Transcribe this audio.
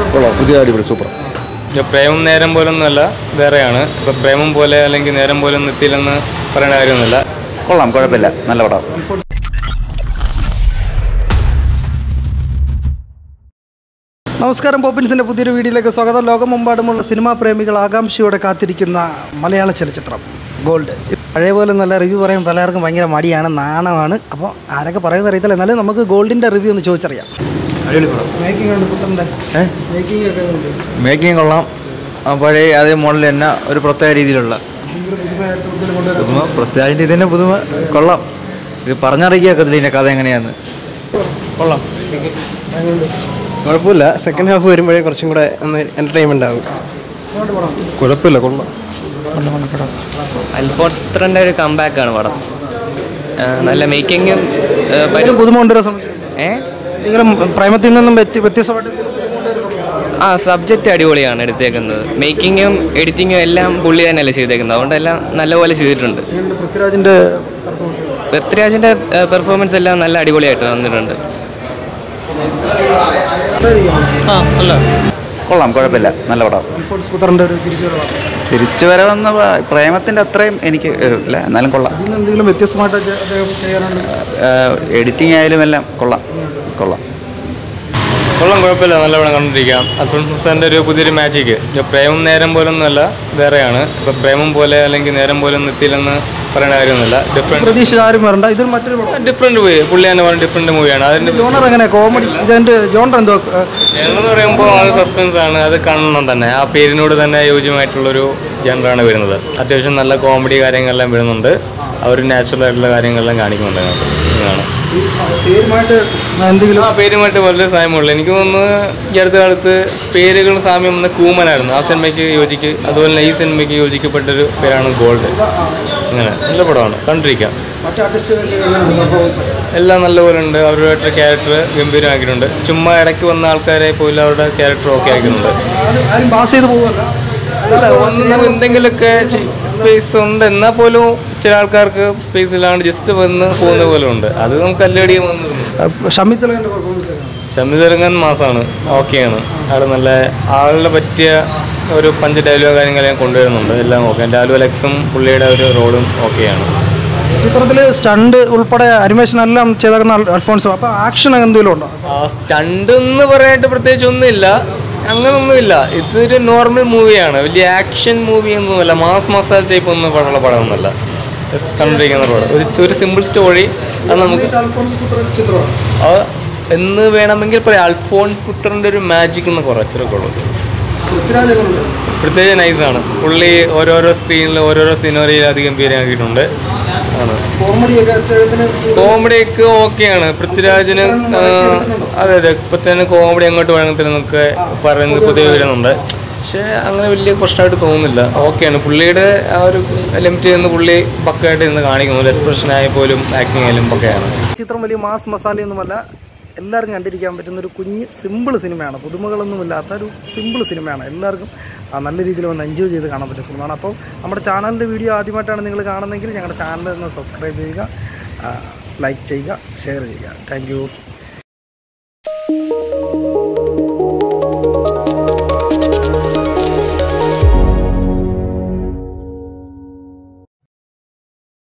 കൊള്ളാം പുതിയ അടിപൊളി സൂപ്പർ ഇപ്പൊ പ്രേമം നേരം പോലൊന്നുമല്ല വേറെയാണ് ഇപ്പൊ പ്രേമം പോലെ അല്ലെങ്കിൽ നേരം പോലെ ഒന്നും എത്തിയില്ലെന്ന് പറയേണ്ട കാര്യമൊന്നുമില്ല കൊള്ളാം കുഴപ്പമില്ല നല്ല പടം നമസ്കാരം പോപ്പിൻസിൻ്റെ പുതിയൊരു വീഡിയോയിലേക്ക് സ്വാഗതം ലോകമെമ്പാടുമുള്ള സിനിമാ പ്രേമികൾ ആകാംക്ഷയോടെ കാത്തിരിക്കുന്ന മലയാള ചലച്ചിത്രം ഗോൾഡ് പഴയ പോലെ നല്ല റിവ്യൂ പറയാൻ പലർക്കും ഭയങ്കര മടിയാണ് നാണമാണ് അപ്പോൾ ആരൊക്കെ പറയുന്നത് അറിയത്തില്ല എന്നാലും നമുക്ക് ഗോൾഡിൻ്റെ റിവ്യൂ ഒന്ന് ചോദിച്ചറിയാം മേക്കിംഗ് ഉണ്ട് പുത്രൻ്റെ മേക്കിംഗ് ഒക്കെ ഉണ്ട് മേക്കിംഗ് കൊള്ളാം ആ പഴയ അതേ മോഡൽ തന്നെ ഒരു പ്രത്യേക രീതിയിലുള്ള പുതുമ പ്രത്യേക രീതി തന്നെ പുതുമ കൊള്ളാം ഇത് പറഞ്ഞറിയിക്കത്തില്ല ഇതിൻ്റെ കഥ എങ്ങനെയാന്ന് കൊള്ളാം കുഴപ്പമില്ല സെക്കൻഡ് ഹാഫ് വരുമ്പോഴേ കുറച്ചും കൂടെ ഒന്ന് എൻ്റർടൈൻമെൻ്റ് ആകും കുഴപ്പമില്ല കൊള്ളാം അൽഫോൺസ് പുത്രൻ്റെ ഒരു കമ്പാക്ക് ആണ് പടം ആ, നല്ല മേക്കിങ്ങും എന്തെങ്കിലും പുതുമ കൊണ്ടുവരാൻ ശ്രമിക്കും ഏ എന്തെങ്കിലും പ്രേമത്തിൽ നിന്നും വ്യത്യ- വ്യത്യസ്തമായിട്ട് എന്തെങ്കിലും പുതുമ കൊണ്ടുവരാൻ ശ്രമിക്കുമോ? ആ സബ്ജക്റ്റ് അടിപൊളിയാണ് എടുത്തേക്കുന്നത് മേക്കിങ്ങും എഡിറ്റിങ്ങും എല്ലാം പുള്ളി തന്നെയല്ലേ ചെയ്തേക്കുന്നത് അതുകൊണ്ട് എല്ലാം നല്ലപോലെ ചെയ്തിട്ടുണ്ട് എങ്ങനെയുണ്ട് പൃഥ്വിരാജിൻ്റെ പെർഫോമൻസ് പൃഥ്വിരാജിൻ്റെ പെർഫോമൻസ് എല്ലാം നല്ല അടിപൊളിയായിട്ട് വന്നിട്ടുണ്ട് കൊള്ളാം കുഴപ്പമില്ല നല്ല പടം അൽഫോൺസ് പുത്രൻ്റെ ഒരു തിരിച്ചുവരവാണ് തിരിച്ചു വരവെന്ന പ- പ്രേമത്തിൻ്റെ അത്രയും എനിക്ക് ഇല്ല എന്നാലും കൊള്ളാം ഇതിൽ നിന്ന് എന്തെങ്കിലും വ്യത്യസ്തമായിട്ട് അദ്ദേഹം ചെയ്യാറുണ്ട് എഡിറ്റിംഗ് ആയാലും എല്ലാം കൊള്ളാം കൊള്ളാം കൊള്ളാം കുഴപ്പമില്ല നല്ല പടം കണ്ടിരിക്കാം അൽഫോൺസാൻ്റെ ഒരു പുതിയൊരു മാജിക്ക് ഇപ്പൊ പ്രേമം നേരം പോലൊന്നുമല്ല വേറെയാണ് ഇപ്പൊ പ്രേമം പോലെ അല്ലെങ്കിൽ നേരം പോലെ ഒന്നും എത്തിയില്ലെന്ന് പറയേണ്ട കാര്യമൊന്നുമില്ല ഡിഫറെൻറ്റ് പ്രതീക്ഷ ആരും വരണ്ട ഇതിൽ മറ്റൊരു പടം ഡിഫറെൻറ്റ് മൂവി പുള്ളി തന്നെ പറഞ്ഞ ഡിഫറെൻറ്റ് മൂവിയാണ് അതിൻ്റെ ജോണർ എങ്ങനെ കോമഡി ഇതിന്റെ ജോണർ എന്തോ എന്ന് പറയുമ്പോൾ അത് സസ്പെൻസ് ആണ് അത് കാണണം തന്നെ ആ പേരിനോട് തന്നെ യോജ്യമായിട്ടുള്ളൊരു ജനറാണ് വരുന്നത് അത്യാവശ്യം നല്ല കോമഡി കാര്യങ്ങളെല്ലാം വരുന്നുണ്ട് ആ ഒരു നാച്ചുറൽ ആയിട്ടുള്ള കാര്യങ്ങളെല്ലാം കാണിക്കുന്നുണ്ട് അതിനകത്ത് ഇതാണ് പേരുമായിട്ട് എന്തെങ്കിലും ആ പേരുമായിട്ട് വളരെ സാമ്യമുള്ളൂ എനിക്ക് തോന്നുന്നു ഈ അടുത്ത കാലത്ത് പേരുകൾ സാമ്യം വന്ന കൂമനായിരുന്നു ആ സിനിമയ്ക്ക് യോജിക്ക് അതുപോലെ തന്നെ ഈ സിനിമയ്ക്ക് യോജിക്കപ്പെട്ടൊരു പേരാണ് ഗോൾഡ് അങ്ങനെ നല്ല പടമാണ് കണ്ടിരിക്കാം മറ്റു ആർട്ടിസ്റ്റുകൾക്ക് പെർഫോമൻസ് എല്ലാം നല്ലപോലെ ഉണ്ട് അവരുമായിട്ട് ക്യാരക്ടർ ഗംഭീരമാക്കിയിട്ടുണ്ട് ചുമ്മാ ഇടയ്ക്ക് വന്ന ആൾക്കാരെ പോലും അവരുടെ ക്യാരക്ടർ ഓക്കെ ആക്കിയിട്ടുണ്ട് ആരും പാസ് ചെയ്ത് പോവല്ല അല്ല ഒന്നും എന്തെങ്കിലുമൊക്കെ സ്പേസ് ഉണ്ട് എന്നാൽ പോലും ചില ആൾക്കാർക്ക് സ്പേസ് ഇല്ലാണ്ട് ജസ്റ്റ് വന്ന് പോകുന്ന പോലെ ഉണ്ട് അത് നമുക്ക് അല്ലടി വന്നു ഷമി തിലകന്റെ പെർഫോമൻസ് ഷമിതരംഗൻ മാസാണ് ഓക്കെയാണ് ആൾ നല്ല ആളുടെ പറ്റിയ ഒരു പഞ്ച് ഡയലോഗ് കാര്യങ്ങളെല്ലാം കൊണ്ടുവരുന്നുണ്ട് എല്ലാം ഓക്കെ ലാലു അലക്സും പുള്ളിയുടെ ഒരു റോളും ഓക്കെയാണ് ചിത്രത്തിൽ സ്റ്റണ്ട് ഉൾപ്പെടെ അനിമേഷൻ എല്ലാം ചെയ്തേക്കുന്ന അൽ- അൽഫോൺസോ അപ്പോൾ ആക്ഷൻ എന്തെങ്കിലും ഉണ്ടോ ആ സ്റ്റണ്ട് എന്ന് പറയാനായിട്ട് പ്രത്യേകിച്ച് ഒന്നുമില്ല അങ്ങനൊന്നുമില്ല ഇതൊരു നോർമൽ മൂവിയാണ് വലിയ ആക്ഷൻ മൂവി ഒന്നുമല്ല മാസ് മസാല ടൈപ്പ് ഒന്നും പടമുള്ള പടമൊന്നുമല്ല ജസ്റ്റ് കണ്ടിരിക്കുന്ന പടം ഒരു ഒരു സിമ്പിൾ സ്റ്റോറി അത് നമുക്ക് അൽഫോൺസ് പുത്രൻ ചിത്രമാണ് അത് എന്ന് വേണമെങ്കിൽ പറയാം അൽഫോൺ പുട്ടറിൻ്റെ ഒരു മാജിക് എന്ന് കുറച്ചൊക്കെ ഉള്ളൂ പൃഥ്വിരാജ് എങ്ങനെയുണ്ട്? പ്രത്യേക നൈസാണ് പുള്ളി ഓരോരോ സ്ക്രീനിൽ ഓരോരോ സിനോറിയിൽ അധികം പേരാക്കിയിട്ടുണ്ട് ആണ് കോമഡിയൊക്കെ അദ്ദേഹത്തിന് കോമഡിയൊക്കെ ഓക്കെയാണ് പൃഥ്വിരാജിന് ആ, അതെ അതെ ഇപ്പൊ തന്നെ കോമഡി അങ്ങോട്ട് വേണമെന്നൊക്കെ പറയുന്നത് പൊതുവെ വരുന്നുണ്ട് പക്ഷേ അങ്ങനെ വലിയ പ്രശ്നമായിട്ട് തോന്നുന്നില്ല ഓക്കെയാണ് പുള്ളിയുടെ ആ ഒരു ലിമിറ്റ് ചെയ്യുന്ന പുള്ളി പക്കയായിട്ട് ഇന്ന് കാണിക്കുന്നു എക്സ്പ്രഷൻ ആയ പോലും ആക്ടിങ് ആയാലും പക്കയാണ് ചിത്രം വലിയ മാസ് മസാലയൊന്നുമല്ല എല്ലാവർക്കും കണ്ടിരിക്കാൻ പറ്റുന്ന ഒരു കുഞ്ഞ് സിമ്പിൾ സിനിമയാണ് പുതുമകളൊന്നുമില്ലാത്ത ഒരു സിമ്പിൾ സിനിമയാണ് എല്ലാവർക്കും ആ, നല്ല രീതിയിൽ വന്ന് എൻജോയ് ചെയ്ത് കാണാൻ പറ്റുന്ന സിനിമയാണ് അപ്പോൾ നമ്മുടെ ചാനലിൻ്റെ വീഡിയോ ആദ്യമായിട്ടാണ് നിങ്ങൾ കാണുന്നതെങ്കിൽ ഞങ്ങളുടെ ചാനൽ ഒന്ന് സബ്സ്ക്രൈബ് ചെയ്യുക ലൈക്ക് ചെയ്യുക ഷെയർ ചെയ്യുക താങ്ക്